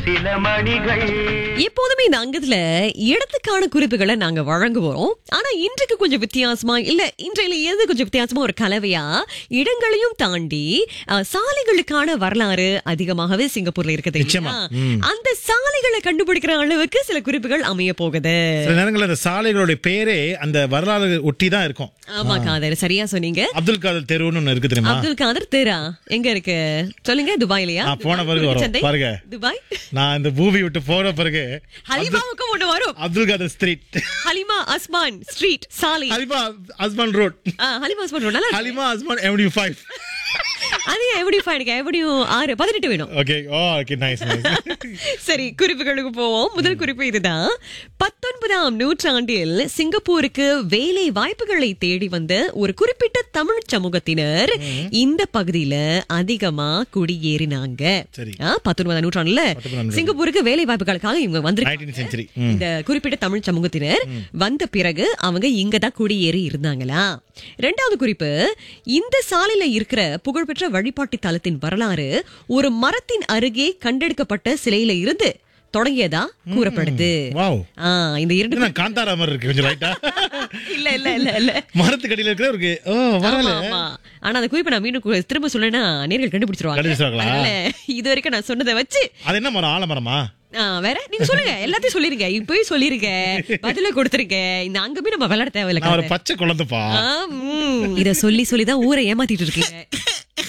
சில மணிகள் எப்போதுமே இந்த அங்கத்துல இடத்துக்கான குறிப்புகளை நாங்க வழங்குவோம் ஆனா இன்றைக்கு கொஞ்சம் வித்தியாசமா இல்ல இன்றையில எது கொஞ்சம் வித்தியாசமா ஒரு கலவையா இடங்களையும் தாண்டி அஹ், சாலைகளுக்கான வரலாறு அதிகமாகவே சிங்கப்பூர்ல இருக்குது நிச்சயமா. இல்லையா? அந்த சாலைகளை கண்டுபிடிக்கிற அளவுக்கு சில குறிப்புகள் அமைய போகுது சில நேரங்கள்ல அந்த சாலைகளுடைய பேரே அந்த வரலாறு ஒட்டி தான் இருக்கும் ஆமா காதர் சரியா சொன்னீங்க அப்துல் காதர் தெருவுன்னு ஒண்ணு இருக்கு தெரியுமா அப்துல் காதர் தேரா எங்க இருக்கு சொல்லுங்க துபாய்லயா ஆ, போன பிறகு வரும். சந்தை? பாருங்க. துபாய் நான் இந்த பூமி விட்டு போற பிறகு ஹலிமாவுக்கும் ஒண்ணு வரும் அப்துல் காதர் ஸ்ட்ரீட் ஹலிமா அஸ்மான் ஸ்ட்ரீட் சாலை ஹலிமா ஹஸ்பண்ட் ரோட் ஆ, ஹலிமா அஸ்மான் road. நல்லா இருக்கு. ஹலிமா ஹஸ்பண்ட் எவன்யூ ஃபைவ் அது எப்படி எனக்கு எப்படியும் ஆறு பதினெட்டு வேணும் okay oh okay nice nice சரி குறிப்புகளுக்கு போவோம் முதல் குறிப்பு இதுதான் பத்தொன்பதாம் நூற்றாண்டில் சிங்கப்பூருக்கு வேலை வாய்ப்புகளை தேடி வந்த ஒரு குறிப்பிட்ட தமிழ் சமூகத்தினர் இந்த பகுதியில அதிகமா குடியேறினாங்க சரி. ஆ, பத்தொன்பதாம் நூற்றாண்டுல நூற்றாண்டு. சிங்கப்பூருக்கு வேலை வாய்ப்புகளுக்காக இவங்க வந்திருக்காங்க நைன்டீன் சென்ச்சுரி இந்த குறிப்பிட்ட தமிழ் சமூகத்தினர் வந்த பிறகு அவங்க இங்க தான் குடியேறி இருந்தாங்களா ரெண்டாவது குறிப்பு இந்த சாலையில இருக்கிற புகழ்பெற்ற வழிபாட்டு தலத்தின் வரலாறு ஒரு மரத்தின் அருகே கண்டெடுக்கப்பட்ட சிலையில இருந்து தொடங்கியதா கூறப்படுது வாவ் ஆ, இந்த இரண்டு என்ன காந்தாரா மாதிரி இருக்கு கொஞ்சம் லைட்டா இல்ல இல்ல இல்ல இல்ல மரத்துக்கடியில இருக்கிற ஒரு ஓ வரல ஆமா, ஆமா. ஆனா அந்த குறிப்பை நான் மீண்டும் கு- திரும்ப சொன்னேன்னா நேர்கள் கண்டுபிடிச்சிருவாங்க கண்டுபிடிச்சிருவாங்களா? அதனால இது வரைக்கும் நான் சொன்னதை வச்சு அது என்ன மரம் ஆலமரமா ஆ, வேற நீங்க சொல்லுங்க எல்லாத்தையும் சொல்லிருங்க இப்பயும் சொல்லிருங்க பதில கொடுத்துருங்க இந்த அங்க போய் நம்ம விளையாட தேவையில்ல நான் ஒரு காதர். பச்சை குழந்தைப்பா ஆ, ம். இத சொல்லி சொல்லி தான் ஊரை ஏமாத்திட்டு இருக்கீங்க